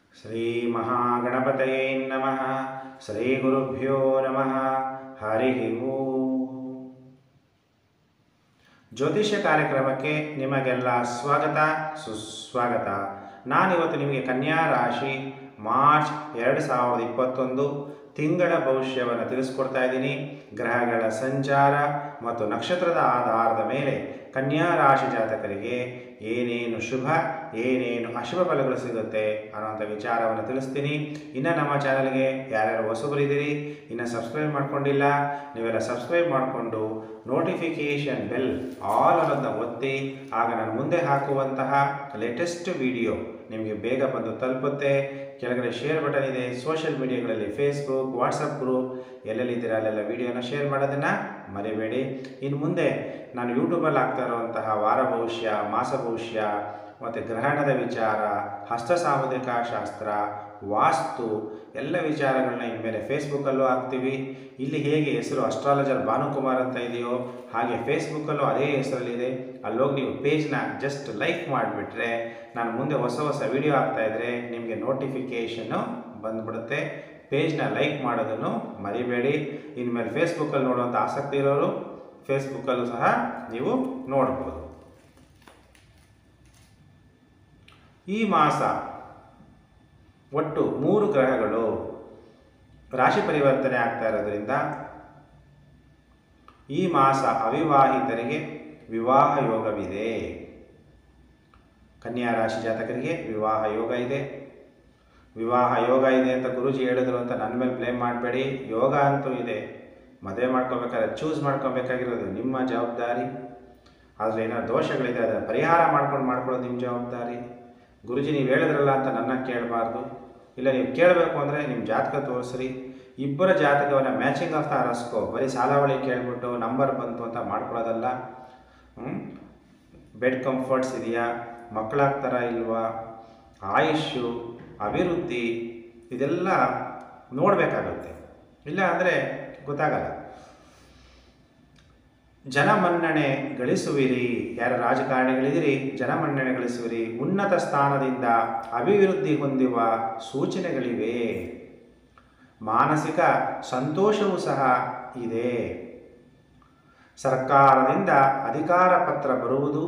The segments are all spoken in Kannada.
ಶ್ರೀಮಹಾಗಣಪತಯೇ ನಮಃ ಶ್ರೀಗುರುಭ್ಯೋ ನಮಃ ಹರಿ ಓಂ ಜ್ಯೋತಿಷ್ಯ ಕಾರ್ಯಕ್ರಮಕ್ಕೆ ನಿಮಗೆಲ್ಲ ಸ್ವಾಗತ ಸುಸ್ವಾಗತ ನಾನಿವತ್ತು ನಿಮಗೆ ಕನ್ಯಾ ರಾಶಿ ಮಾರ್ಚ್ ಎರಡು ಸಾವಿರದ ಇಪ್ಪತ್ತೊಂದು ತಿಂಗಳ ಭವಿಷ್ಯವನ್ನು ತಿಳಿಸ್ಕೊಡ್ತಾ ಇದ್ದೀನಿ ಗ್ರಹಗಳ ಸಂಚಾರ ಮತ್ತು ನಕ್ಷತ್ರದ ಆಧಾರದ ಮೇಲೆ ಕನ್ಯಾ ರಾಶಿ ಜಾತಕರಿಗೆ ಏನೇನು ಶುಭ ಏನೇನು ಅಶುಭ ಫಲಗಳು ಸಿಗುತ್ತೆ ಅನ್ನೋಂಥ ವಿಚಾರವನ್ನು ತಿಳಿಸ್ತೀನಿ ಇನ್ನು ನಮ್ಮ ಚಾನಲ್ಗೆ ಯಾರ್ಯಾರು ಹೊಸಬರಿದ್ದೀರಿ ಇನ್ನು ಸಬ್ಸ್ಕ್ರೈಬ್ ಮಾಡ್ಕೊಂಡಿಲ್ಲ ನೀವೆಲ್ಲ ಸಬ್ಸ್ಕ್ರೈಬ್ ಮಾಡಿಕೊಂಡು ನೋಟಿಫಿಕೇಷನ್ ಬೆಲ್ ಆಲ್ ಅನ್ನೋದನ್ನ ಒತ್ತಿ ಆಗ ನಾನು ಮುಂದೆ ಹಾಕುವಂತಹ ಲೇಟೆಸ್ಟ್ ವಿಡಿಯೋ ನಿಮಗೆ ಬೇಗ ಬಂದು ತಲುಪುತ್ತೆ ಕೆಳಗಡೆ ಶೇರ್ ಬಟನ್ ಇದೆ ಸೋಷಿಯಲ್ ಮೀಡಿಯಾಗಳಲ್ಲಿ ಫೇಸ್ಬುಕ್ ವಾಟ್ಸಪ್ ಗ್ರೂಪ್ ಎಲ್ಲೆಲ್ಲಿದ್ದೀರ ಅಲ್ಲೆಲ್ಲ ವಿಡಿಯೋನ ಶೇರ್ ಮಾಡೋದನ್ನು ಮರಿಬೇಡಿ ಇನ್ನು ಮುಂದೆ ನಾನು ಯೂಟ್ಯೂಬಲ್ಲಿ ಆಗ್ತಾ ಇರುವಂತಹ ವಾರ ಭವಿಷ್ಯ ಮಾಸ ಭವಿಷ್ಯ ಮತ್ತು ಗ್ರಹಣದ ವಿಚಾರ ಹಸ್ತ ಸಾಮುದ್ರಿಕ ಶಾಸ್ತ್ರ ವಾಸ್ತು ಎಲ್ಲ ವಿಚಾರಗಳನ್ನ ಇನ್ಮೇಲೆ ಫೇಸ್ಬುಕ್ಕಲ್ಲೂ ಹಾಕ್ತೀವಿ ಇಲ್ಲಿ ಹೇಗೆ ಹೆಸರು ಅಸ್ಟ್ರಾಲಜರ್ ಭಾನುಕುಮಾರ್ ಅಂತ ಇದೆಯೋ ಹಾಗೆ ಫೇಸ್ಬುಕ್ಕಲ್ಲೂ ಅದೇ ಹೆಸರಲ್ಲಿದೆ ಅಲ್ಲೋಗಿ ನೀವು ಪೇಜ್ನ ಜಸ್ಟ್ ಲೈಕ್ ಮಾಡಿಬಿಟ್ರೆ ನಾನು ಮುಂದೆ ಹೊಸ ಹೊಸ ವಿಡಿಯೋ ಹಾಕ್ತಾಯಿದ್ರೆ ನಿಮಗೆ ನೋಟಿಫಿಕೇಷನ್ನು ಬಂದ್ಬಿಡುತ್ತೆ ಪೇಜ್ನ ಲೈಕ್ ಮಾಡೋದನ್ನು ಮರಿಬೇಡಿ ಇನ್ಮೇಲೆ ಫೇಸ್ಬುಕ್ಕಲ್ಲಿ ನೋಡುವಂಥ ಆಸಕ್ತಿ ಇರೋರು ಫೇಸ್ಬುಕ್ಕಲ್ಲೂ ಸಹ ನೀವು ನೋಡ್ಬೋದು ಈ ಮಾಸ ಒಟ್ಟು ಮೂರು ಗ್ರಹಗಳು ರಾಶಿ ಪರಿವರ್ತನೆ ಆಗ್ತಾ ಇರೋದ್ರಿಂದ ಈ ಮಾಸ ಅವಿವಾಹಿತರಿಗೆ ವಿವಾಹ ಯೋಗವಿದೆ ಕನ್ಯಾ ರಾಶಿ ಜಾತಕರಿಗೆ ವಿವಾಹ ಯೋಗ ಇದೆ ವಿವಾಹ ಯೋಗ ಇದೆ ಅಂತ ಗುರುಜಿ ಹೇಳಿದ್ರು ಅಂತ ನನ್ನ ಮೇಲೆ ಬ್ಲೇಮ್ ಮಾಡಬೇಡಿ ಯೋಗ ಅಂತೂ ಇದೆ ಮದುವೆ ಮಾಡ್ಕೋಬೇಕಾದ್ರೆ ಚೂಸ್ ಮಾಡ್ಕೋಬೇಕಾಗಿರೋದು ನಿಮ್ಮ ಜವಾಬ್ದಾರಿ ಆದರೆ ಏನೋ ದೋಷಗಳಿದೆ ಅದನ್ನು ಪರಿಹಾರ ಮಾಡ್ಕೊಂಡು ಮಾಡ್ಕೊಳ್ಳೋದು ನಿಮ್ಮ ಜವಾಬ್ದಾರಿ ಗುರುಜಿ ನೀವು ಹೇಳಿದ್ರಲ್ಲ ಅಂತ ನನ್ನ ಕೇಳಬಾರ್ದು ಇಲ್ಲ ನೀವು ಕೇಳಬೇಕು ಅಂದರೆ ನಿಮ್ಮ ಜಾತಕ ತೋರಿಸ್ರಿ ಇಬ್ಬರ ಜಾತಕವನ್ನು ಮ್ಯಾಚಿಂಗ್ ಆಫ್ ದ ಅರಸ್ಕೋ ಬರೀ ಸಾಲಾವಳಿ ಕೇಳಿಬಿಟ್ಟು ನಂಬರ್ ಬಂತು ಅಂತ ಮಾಡ್ಕೊಳ್ಳೋದಲ್ಲ ಬೆಡ್ ಕಂಫರ್ಟ್ಸ್ ಇದೆಯಾ ಮಕ್ಕಳಾಗ್ತಾರ ಇಲ್ವಾ ಆಯುಷು ಅಭಿವೃದ್ಧಿ ಇದೆಲ್ಲ ನೋಡಬೇಕಾಗುತ್ತೆ ಇಲ್ಲ ಅಂದರೆ ಗೊತ್ತಾಗಲ್ಲ ಜನಮನ್ನಣೆ ಗಳಿಸುವಿರಿ ಯಾರ ರಾಜಕಾರಣಿಗಳಿದಿರಿ ಜನಮನ್ನಣೆ ಗಳಿಸುವಿರಿ ಉನ್ನತ ಸ್ಥಾನದಿಂದ ಅಭಿವೃದ್ಧಿ ಹೊಂದುವ ಸೂಚನೆಗಳಿವೆ ಮಾನಸಿಕ ಸಂತೋಷವೂ ಸಹ ಇದೆ ಸರ್ಕಾರದಿಂದ ಅಧಿಕಾರ ಪತ್ರ ಬರುವುದು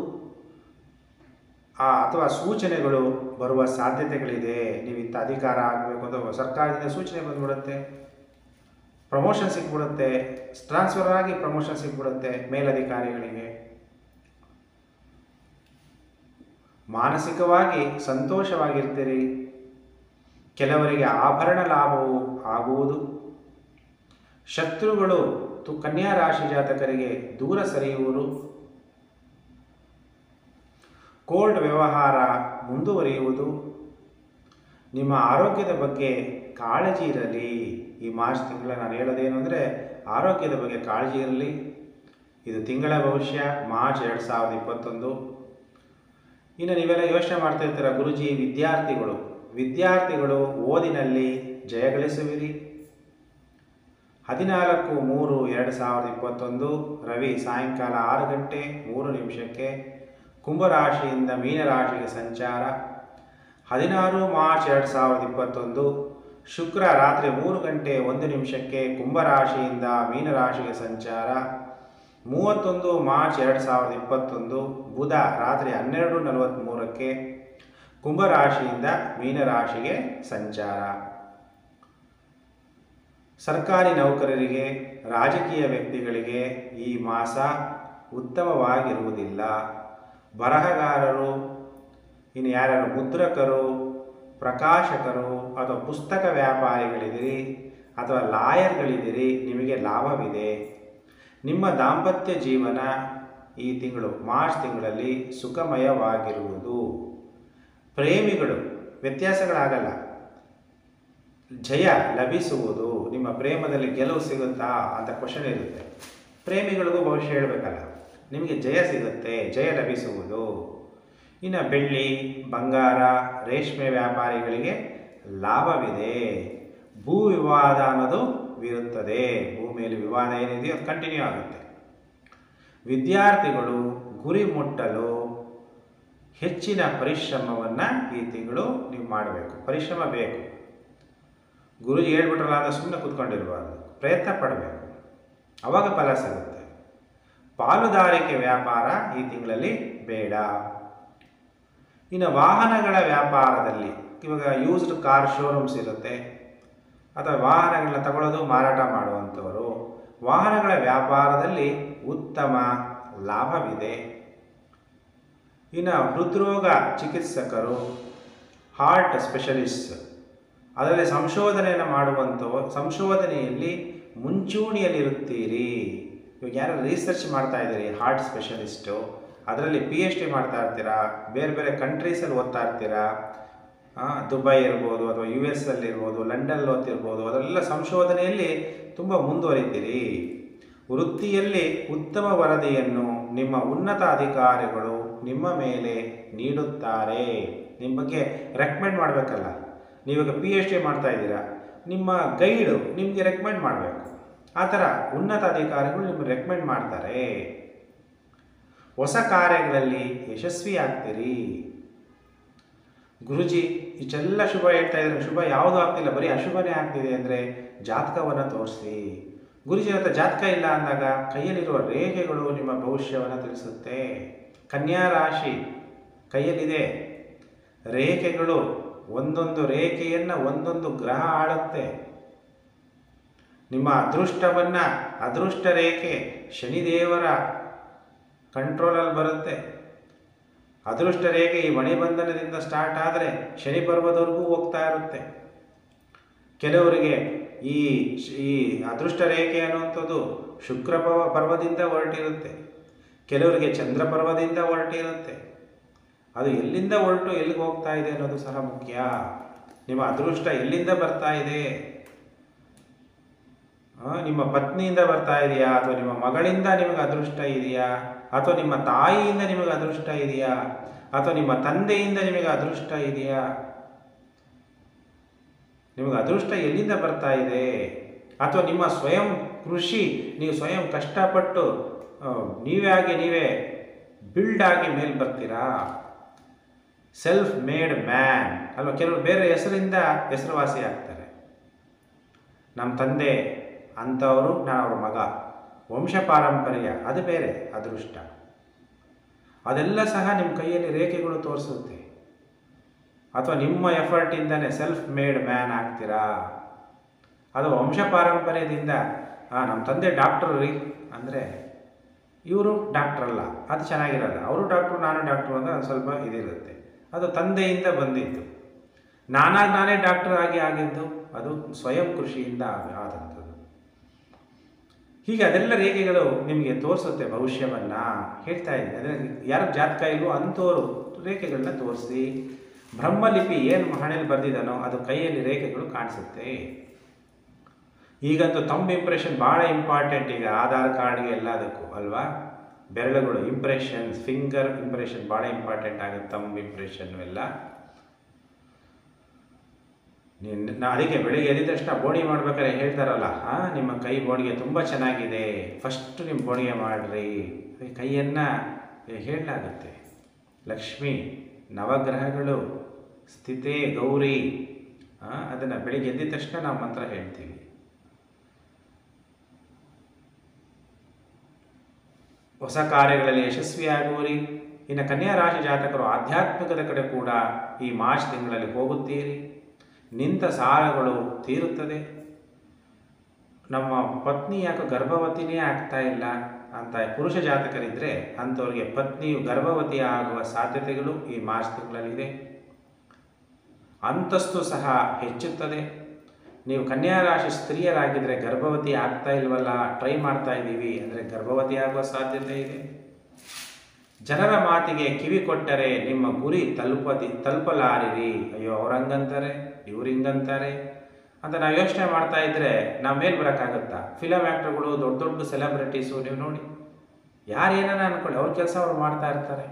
ಅಥವಾ ಸೂಚನೆಗಳು ಬರುವ ಸಾಧ್ಯತೆಗಳಿದೆ ನೀವು ಇಂಥ ಅಧಿಕಾರ ಆಗಬೇಕು ಅಂತ ಸರ್ಕಾರದಿಂದ ಸೂಚನೆ ಬಂದ್ಬಿಡುತ್ತೆ ಪ್ರಮೋಷನ್ ಸಿಕ್ಬಿಡುತ್ತೆ ಟ್ರಾನ್ಸ್ಫರ್ ಆಗಿ ಪ್ರಮೋಷನ್ ಸಿಕ್ಬಿಡುತ್ತೆ ಮೇಲಧಿಕಾರಿಗಳಿಗೆ ಮಾನಸಿಕವಾಗಿ ಸಂತೋಷವಾಗಿರ್ತೀರಿ ಕೆಲವರಿಗೆ ಆಭರಣ ಲಾಭವು ಆಗುವುದು ಶತ್ರುಗಳು ತು ಕನ್ಯಾ ರಾಶಿ ಜಾತಕರಿಗೆ ದೂರ ಸರಿಯುವರು ಕೋರ್ಟ್ ವ್ಯವಹಾರ ಮುಂದುವರಿಯುವುದು ನಿಮ್ಮ ಆರೋಗ್ಯದ ಬಗ್ಗೆ ಕಾಳಜಿ ಇರಲಿ ಈ ಮಾರ್ಚ್ ತಿಂಗಳ ನಾನು ಹೇಳೋದೇನು ಅಂದರೆ ಆರೋಗ್ಯದ ಬಗ್ಗೆ ಕಾಳಜಿ ಇರಲಿ ಇದು ತಿಂಗಳ ಭವಿಷ್ಯ ಮಾರ್ಚ್ ಎರಡು ಸಾವಿರದ ಇಪ್ಪತ್ತೊಂದು ಇನ್ನು ನೀವೆಲ್ಲ ಯೋಚನೆ ಮಾಡ್ತಾ ಇರ್ತೀರ ಗುರುಜಿ ವಿದ್ಯಾರ್ಥಿಗಳು ವಿದ್ಯಾರ್ಥಿಗಳು ಓದಿನಲ್ಲಿ ಜಯಗಳಿಸುವಿರಿ ಹದಿನಾಲ್ಕು ಮೂರು ಎರಡು ಸಾವಿರದ ಇಪ್ಪತ್ತೊಂದು ರವಿ ಸಾಯಂಕಾಲ ಆರು ಗಂಟೆ ಮೂರು ನಿಮಿಷಕ್ಕೆ ಕುಂಭರಾಶಿಯಿಂದ ಮೀನರಾಶಿಗೆ ಸಂಚಾರ ಹದಿನಾರು ಮಾರ್ಚ್ ಎರಡು ಸಾವಿರದ ಇಪ್ಪತ್ತೊಂದು ಶುಕ್ರ ರಾತ್ರಿ ಮೂರು ಗಂಟೆ ಒಂದು ನಿಮಿಷಕ್ಕೆ ಕುಂಭರಾಶಿಯಿಂದ ಮೀನರಾಶಿಗೆ ಸಂಚಾರ ಮೂವತ್ತೊಂದು ಮಾರ್ಚ್ ಎರಡು ಸಾವಿರದ ಇಪ್ಪತ್ತೊಂದು ಬುಧ ರಾತ್ರಿ ಹನ್ನೆರಡು ನಲವತ್ತ್ಮೂರಕ್ಕೆ ಕುಂಭರಾಶಿಯಿಂದ ಮೀನರಾಶಿಗೆ ಸಂಚಾರ ಸರ್ಕಾರಿ ನೌಕರರಿಗೆ ರಾಜಕೀಯ ವ್ಯಕ್ತಿಗಳಿಗೆ ಈ ಮಾಸ ಉತ್ತಮವಾಗಿರುವುದಿಲ್ಲ ಬರಹಗಾರರು ಇನ್ನು ಯಾರ್ಯಾರು ಮುದ್ರಕರು ಪ್ರಕಾಶಕರು ಅಥವಾ ಪುಸ್ತಕ ವ್ಯಾಪಾರಿಗಳಿದಿರಿ ಅಥವಾ ಲಾಯರ್ಗಳಿದಿರಿ ನಿಮಗೆ ಲಾಭವಿದೆ ನಿಮ್ಮ ದಾಂಪತ್ಯ ಜೀವನ ಈ ತಿಂಗಳು ಮಾರ್ಚ್ ತಿಂಗಳಲ್ಲಿ ಸುಖಮಯವಾಗಿರುವುದು ಪ್ರೇಮಿಗಳು ವ್ಯತ್ಯಾಸಗಳಾಗಲ್ಲ ಜಯ ಲಭಿಸುವುದು ನಿಮ್ಮ ಪ್ರೇಮದಲ್ಲಿ ಗೆಲುವು ಸಿಗುತ್ತಾ ಅಂತ ಕ್ವಶನ್ ಇರುತ್ತೆ ಪ್ರೇಮಿಗಳಿಗೂ ಭವಿಷ್ಯ ಹೇಳಬೇಕಲ್ಲ ನಿಮಗೆ ಜಯ ಸಿಗುತ್ತೆ ಜಯ ಲಭಿಸುವುದು ಇನ್ನು ಬೆಳ್ಳಿ ಬಂಗಾರ ರೇಷ್ಮೆ ವ್ಯಾಪಾರಿಗಳಿಗೆ ಲಾಭವಿದೆ ಭೂ ವಿವಾದ ಅನ್ನೋದು ಇರುತ್ತದೆ ಭೂಮಿಯಲ್ಲಿ ವಿವಾದ ಏನಿದೆಯೋ ಅದು ಕಂಟಿನ್ಯೂ ಆಗುತ್ತೆ ವಿದ್ಯಾರ್ಥಿಗಳು ಗುರಿ ಮುಟ್ಟಲು ಹೆಚ್ಚಿನ ಪರಿಶ್ರಮವನ್ನು ಈ ತಿಂಗಳು ನೀವು ಮಾಡಬೇಕು ಪರಿಶ್ರಮ ಬೇಕು ಗುರುಜಿ ಹೇಳ್ಬಿಟ್ರಲ್ಲ ಅಂತ ಸುಮ್ಮನೆ ಕೂತ್ಕೊಂಡಿರಬಾರ್ದು ಪ್ರಯತ್ನ ಪಡಬೇಕು ಅವಾಗ ಫಲ ಸಿಗುತ್ತೆ ಪಾಲುದಾರಿಕೆ ವ್ಯಾಪಾರ ಈ ತಿಂಗಳಲ್ಲಿ ಬೇಡ ಇನ್ನು ವಾಹನಗಳ ವ್ಯಾಪಾರದಲ್ಲಿ ಇವಾಗ ಯೂಸ್ಡ್ ಕಾರ್ ಶೋರೂಮ್ಸ್ ಇರುತ್ತೆ ಅಥವಾ ವಾಹನಗಳನ್ನ ತಗೊಳ್ಳೋದು ಮಾರಾಟ ಮಾಡುವಂಥವರು ವಾಹನಗಳ ವ್ಯಾಪಾರದಲ್ಲಿ ಉತ್ತಮ ಲಾಭವಿದೆ ಇನ್ನು ಹೃದ್ರೋಗ ಚಿಕಿತ್ಸಕರು ಹಾರ್ಟ್ ಸ್ಪೆಷಲಿಸ್ಟ್ ಅದರಲ್ಲಿ ಸಂಶೋಧನೆಯನ್ನು ಮಾಡುವಂಥವು ಸಂಶೋಧನೆಯಲ್ಲಿ ಮುಂಚೂಣಿಯಲ್ಲಿರುತ್ತೀರಿ ಇವಾಗ ಯಾರು ರಿಸರ್ಚ್ ಮಾಡ್ತಾ ಇದ್ದೀರಿ ಹಾರ್ಟ್ ಸ್ಪೆಷಲಿಸ್ಟು ಅದರಲ್ಲಿ ಪಿ ಎಚ್ ಡಿ ಮಾಡ್ತಾ ಇರ್ತೀರಾ ಬೇರೆ ಬೇರೆ ಕಂಟ್ರೀಸಲ್ಲಿ ಓದ್ತಾ ಇರ್ತೀರಾ ಆ, ದುಬೈ ಇರ್ಬೋದು ಅಥವಾ ಯು ಎಸ್ ಅಲ್ಲಿ ಇರ್ಬೋದು ಲಂಡನ್ ಓದ್ತಿರ್ಬೋದು ಅದರೆಲ್ಲ ಸಂಶೋಧನೆಯಲ್ಲಿ ತುಂಬ ಮುಂದುವರಿತೀರಿ ವೃತ್ತಿಯಲ್ಲಿ ಉತ್ತಮ ವರದಿಯನ್ನು ನಿಮ್ಮ ಉನ್ನತ ಅಧಿಕಾರಿಗಳು ನಿಮ್ಮ ಮೇಲೆ ನೀಡುತ್ತಾರೆ ನಿಮ್ಮ ಬಗ್ಗೆ ರೆಕಮೆಂಡ್ ಮಾಡಬೇಕಲ್ಲ ನೀವಾಗ ಪಿ ಎಚ್ ಡಿ ಮಾಡ್ತಾ ಇದ್ದೀರಾ ನಿಮ್ಮ ಗೈಡು ನಿಮಗೆ ರೆಕಮೆಂಡ್ ಮಾಡಬೇಕು ಆ ಥರ ಉನ್ನತ ಅಧಿಕಾರಿಗಳು ನಿಮಗೆ ರೆಕಮೆಂಡ್ ಮಾಡ್ತಾರೆ ಹೊಸ ಕಾರ್ಯಗಳಲ್ಲಿ ಯಶಸ್ವಿ ಆಗ್ತೀರಿ ಗುರುಜಿ ಇಷ್ಟೆಲ್ಲ ಶುಭ ಹೇಳ್ತಾ ಇದ್ದಾರೆ ಶುಭ ಯಾವುದೂ ಆಗ್ತಿಲ್ಲ ಬರೀ ಅಶುಭನೇ ಆಗ್ತಿದೆ ಅಂದರೆ ಜಾತಕವನ್ನು ತೋರಿಸಿ ಗುರುಜಿ ಹತ್ರ ಜಾತಕ ಇಲ್ಲ ಅಂದಾಗ ಕೈಯಲ್ಲಿರುವ ರೇಖೆಗಳು ನಿಮ್ಮ ಭವಿಷ್ಯವನ್ನು ತಿಳಿಸುತ್ತೆ ಕನ್ಯಾ ರಾಶಿ ಕೈಯಲ್ಲಿದೆ ರೇಖೆಗಳು ಒಂದೊಂದು ರೇಖೆಯನ್ನು ಒಂದೊಂದು ಗ್ರಹ ಆಳುತ್ತೆ ನಿಮ್ಮ ಅದೃಷ್ಟವನ್ನು ಅದೃಷ್ಟ ರೇಖೆ ಶನಿದೇವರ ಕಂಟ್ರೋಲಲ್ಲಿ ಬರುತ್ತೆ ಅದೃಷ್ಟ ರೇಖೆ ಈ ಮಣಿಬಂಧನದಿಂದ ಸ್ಟಾರ್ಟ್ ಆದರೆ ಶನಿ ಪರ್ವದವರೆಗೂ ಹೋಗ್ತಾ ಇರುತ್ತೆ ಕೆಲವರಿಗೆ ಈ ಶ್- ಈ ಅದೃಷ್ಟ ರೇಖೆ ಅನ್ನುವಂಥದ್ದು ಶುಕ್ರ ಪರ್ವ ಪರ್ವದಿಂದ ಹೊರಟಿರುತ್ತೆ ಕೆಲವರಿಗೆ ಚಂದ್ರ ಪರ್ವದಿಂದ ಹೊರಟಿರುತ್ತೆ ಅದು ಎಲ್ಲಿಂದ ಹೊರಟು ಎಲ್ಲಿಗೆ ಹೋಗ್ತಾ ಇದೆ ಅನ್ನೋದು ಸಹ ಮುಖ್ಯ ನಿಮ್ಮ ಅದೃಷ್ಟ ಎಲ್ಲಿಂದ ಬರ್ತಾ ಇದೆ ಆ, ನಿಮ್ಮ ಪತ್ನಿಯಿಂದ ಬರ್ತಾ ಇದೆಯಾ ಅಥವಾ ನಿಮ್ಮ ಮಗಳಿಂದ ನಿಮಗೆ ಅದೃಷ್ಟ ಇದೆಯಾ ಅಥವಾ ನಿಮ್ಮ ತಾಯಿಯಿಂದ ನಿಮಗೆ ಅದೃಷ್ಟ ಇದೆಯಾ ಅಥವಾ ನಿಮ್ಮ ತಂದೆಯಿಂದ ನಿಮಗೆ ಅದೃಷ್ಟ ಇದೆಯಾ ನಿಮಗೆ ಅದೃಷ್ಟ ಎಲ್ಲಿಂದ ಬರ್ತಾ ಇದೆ ಅಥವಾ ನಿಮ್ಮ ಸ್ವಯಂ ಕೃಷಿ ನೀವು ಸ್ವಯಂ ಕಷ್ಟಪಟ್ಟು ಆ, ನೀವೇ ಆಗಿ ನೀವೇ ಬಿಲ್ಡ್ ಆಗಿ ಮೇಲೆ ಬರ್ತೀರಾ ಸೆಲ್ಫ್ ಮೇಡ್ ಮ್ಯಾನ್ ಅಲ್ವಾ ಕೆಲವರು ಬೇರೆ ಹೆಸರಿಂದ ಹೆಸರುವಾಸಿ ಆಗ್ತಾರೆ ನಮ್ಮ ತಂದೆ ಅಂಥವರು ನಾನು ಅವ್ರ ಮಗ ವಂಶ ಪಾರಂಪರ್ಯ ಅದು ಬೇರೆ ಅದೃಷ್ಟ ಅದೆಲ್ಲ ಸಹ ನಿಮ್ಮ ಕೈಯಲ್ಲಿ ರೇಖೆಗಳು ತೋರಿಸುತ್ತೆ ಅಥವಾ ನಿಮ್ಮ ಎಫರ್ಟಿಂದನೇ ಸೆಲ್ಫ್ ಮೇಡ್ ಮ್ಯಾನ್ ಆಗ್ತೀರಾ ಅದು ವಂಶ ಪಾರಂಪರ್ಯದಿಂದ ಹಾಂ ನಮ್ಮ ತಂದೆ ಡಾಕ್ಟ್ರು ರೀ ಅಂದರೆ ಇವರು ಡಾಕ್ಟ್ರ್ ಅಲ್ಲ ಅದು ಚೆನ್ನಾಗಿರಲ್ಲ ಅವರು ಡಾಕ್ಟ್ರು ನಾನು ಡಾಕ್ಟ್ರು ಅಂದರೆ ಒಂದು ಸ್ವಲ್ಪ ಇದಿರುತ್ತೆ ಅದು ತಂದೆಯಿಂದ ಬಂದಿದ್ದು ನಾನಾಗಿ ನಾನೇ ಡಾಕ್ಟರ್ ಆಗಿ ಆಗಿದ್ದು ಅದು ಸ್ವಯಂ ಕೃಷಿಯಿಂದ ಆಗ- ಆದಂಥದ್ದು ಹೀಗೆ ಅದೆಲ್ಲ ರೇಖೆಗಳು ನಿಮಗೆ ತೋರಿಸುತ್ತೆ ಭವಿಷ್ಯವನ್ನು ಹೇಳ್ತಾ ಇದ್ದೀನಿ ಅಂದರೆ ಯಾರು ಜಾತಕ ಇಲ್ವೋ ಅಂಥವರು ರೇಖೆಗಳನ್ನ ತೋರಿಸಿ ಬ್ರಹ್ಮಲಿಪಿ ಏನು ಹಣೆಯಲ್ಲಿ ಬರೆದಿದ್ದಾನೋ ಅದು ಕೈಯಲ್ಲಿ ರೇಖೆಗಳು ಕಾಣಿಸುತ್ತೆ ಈಗಂತೂ ತಮ್ಮ ಇಂಪ್ರೆಷನ್ ಭಾಳ ಇಂಪಾರ್ಟೆಂಟ್ ಈಗ ಆಧಾರ್ ಕಾರ್ಡ್ಗೆ ಎಲ್ಲದಕ್ಕೂ ಅಲ್ವಾ ಬೆರಳುಗಳು ಇಂಪ್ರೆಷನ್ ಫಿಂಗರ್ ಇಂಪ್ರೆಷನ್ ಭಾಳ ಇಂಪಾರ್ಟೆಂಟ್ ಆಗುತ್ತೆ ತಮ್ಮ ಇಂಪ್ರೆಷನ್ ಎಲ್ಲ ನೀನು ನಾ ಅದಕ್ಕೆ ಬೆಳಿಗ್ಗೆ ಎದ್ದ ತಕ್ಷಣ ಬೋಣಿ ಮಾಡ್ಬೇಕಾದ್ರೆ ಹೇಳ್ತಾರಲ್ಲ ಹಾಂ ನಿಮ್ಮ ಕೈ ಬೋಣಿಗೆ ತುಂಬ ಚೆನ್ನಾಗಿದೆ ಫಸ್ಟ್ ನಿಮ್ಮ ಬೋಣಿಗೆ ಮಾಡಿರಿ ಕೈಯನ್ನು ಹೇಳಲಾಗುತ್ತೆ ಲಕ್ಷ್ಮಿ ನವಗ್ರಹಗಳು ಸ್ಥಿತೇ ಗೌರಿ ಅದನ್ನು ಬೆಳಿಗ್ಗೆ ಎದ್ದ ತಕ್ಷಣ ನಾವು ಮಂತ್ರ ಹೇಳ್ತೀವಿ ಹೊಸ ಕಾರ್ಯಗಳಲ್ಲಿ ಯಶಸ್ವಿಯಾಗುವಿರಿ ಇನ್ನು ಕನ್ಯಾ ರಾಶಿ ಜಾತಕರು ಆಧ್ಯಾತ್ಮಿಕದ ಕಡೆ ಕೂಡ ಈ ಮಾರ್ಚ್ ತಿಂಗಳಲ್ಲಿ ಹೋಗುತ್ತೀರಿ ನಿಂತ ಸಾಲಗಳು ತೀರುತ್ತದೆ ನಮ್ಮ ಪತ್ನಿ ಯಾಕೆ ಗರ್ಭವತಿನೇ ಆಗ್ತಾ ಇಲ್ಲ ಅಂತ ಪುರುಷ ಜಾತಕರಿದ್ದರೆ ಅಂಥವ್ರಿಗೆ ಪತ್ನಿಯು ಗರ್ಭವತಿ ಆಗುವ ಸಾಧ್ಯತೆಗಳು ಈ ಮಾರ್ಚ್ ತಿಂಗಳಲ್ಲಿದೆ ಅಂತಸ್ತು ಸಹ ಹೆಚ್ಚುತ್ತದೆ ನೀವು ಕನ್ಯಾ ರಾಶಿ ಸ್ತ್ರೀಯರಾಗಿದ್ದರೆ ಗರ್ಭವತಿ ಆಗ್ತಾ ಇಲ್ವಲ್ಲ ಟ್ರೈ ಮಾಡ್ತಾ ಇದ್ದೀವಿ ಅಂದರೆ ಗರ್ಭವತಿ ಆಗುವ ಸಾಧ್ಯತೆ ಇದೆ ಜನರ ಮಾತಿಗೆ ಕಿವಿ ಕೊಟ್ಟರೆ ನಿಮ್ಮ ಗುರಿ ತಲುಪದಿ ತಲುಪಲಾರಿರಿ ಅಯ್ಯೋ ಅವ್ರು ಹಂಗಂತಾರೆ ಇವ್ರು ಹಿಂಗಂತಾರೆ ಅಂತ ನಾವು ಯೋಚನೆ ಮಾಡ್ತಾ ಇದ್ದರೆ ನಾವು ಮೇಲೆ ಬರೋಕ್ಕಾಗುತ್ತಾ ಫಿಲಮ್ ಆ್ಯಕ್ಟರ್ಗಳು ದೊಡ್ಡ ದೊಡ್ಡ ಸೆಲೆಬ್ರಿಟೀಸು ನೀವು ನೋಡಿ ಯಾರು ಏನಾನ ಅನ್ಕೊಳ್ಳಿ ಅವ್ರ ಕೆಲಸ ಅವ್ರು ಮಾಡ್ತಾ ಇರ್ತಾರೆ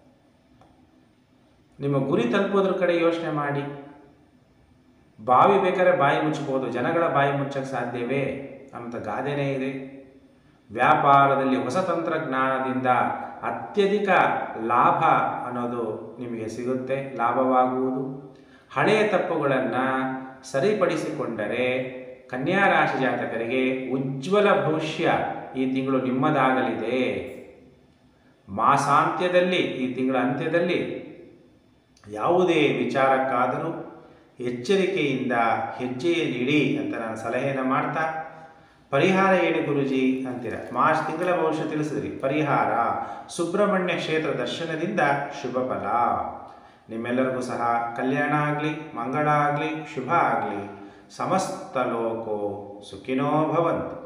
ನಿಮ್ಮ ಗುರಿ ತಲುಪೋದ್ರ ಕಡೆ ಯೋಚನೆ ಮಾಡಿ ಬಾವಿ ಬೇಕಾದ್ರೆ ಬಾಯಿ ಮುಚ್ಚಬಹುದು ಜನಗಳ ಬಾಯಿ ಮುಚ್ಚಕ್ಕೆ ಸಾಧ್ಯವೇ ಅಂತ ಗಾದೆನೇ ಇದೆ ವ್ಯಾಪಾರದಲ್ಲಿ ಹೊಸ ತಂತ್ರಜ್ಞಾನದಿಂದ ಅತ್ಯಧಿಕ ಲಾಭ ಅನ್ನೋದು ನಿಮಗೆ ಸಿಗುತ್ತೆ ಲಾಭವಾಗುವುದು ಹಳೆಯ ತಪ್ಪುಗಳನ್ನು ಸರಿಪಡಿಸಿಕೊಂಡರೆ ಕನ್ಯಾ ರಾಶಿ ಜಾತಕರಿಗೆ ಉಜ್ವಲ ಭವಿಷ್ಯ ಈ ತಿಂಗಳು ನಿಮ್ಮದಾಗಲಿದೆ ಮಾಸಾಂತ್ಯದಲ್ಲಿ ಈ ತಿಂಗಳ ಅಂತ್ಯದಲ್ಲಿ ಯಾವುದೇ ವಿಚಾರಕ್ಕಾದರೂ ಎಚ್ಚರಿಕೆಯಿಂದ ಹೆಜ್ಜೆ ನೀಡಿ ಅಂತ ನಾನು ಸಲಹೆಯನ್ನು ಮಾಡ್ತಾ ಪರಿಹಾರ ಹೇಳಿ ಗುರುಜಿ ಅಂತೀರ ಮಾರ್ಚ್ ತಿಂಗಳ ಭವಿಷ್ಯ ತಿಳಿಸಿದ್ರಿ ಪರಿಹಾರ ಸುಬ್ರಹ್ಮಣ್ಯ ಕ್ಷೇತ್ರ ದರ್ಶನದಿಂದ ಶುಭ ಫಲ ನಿಮ್ಮೆಲ್ಲರಿಗೂ ಸಹ ಕಲ್ಯಾಣ ಆಗಲಿ ಮಂಗಳ ಆಗಲಿ ಶುಭ ಆಗಲಿ ಸಮಸ್ತ ಲೋಕೋ ಸುಖಿನೋ ಭವಂತು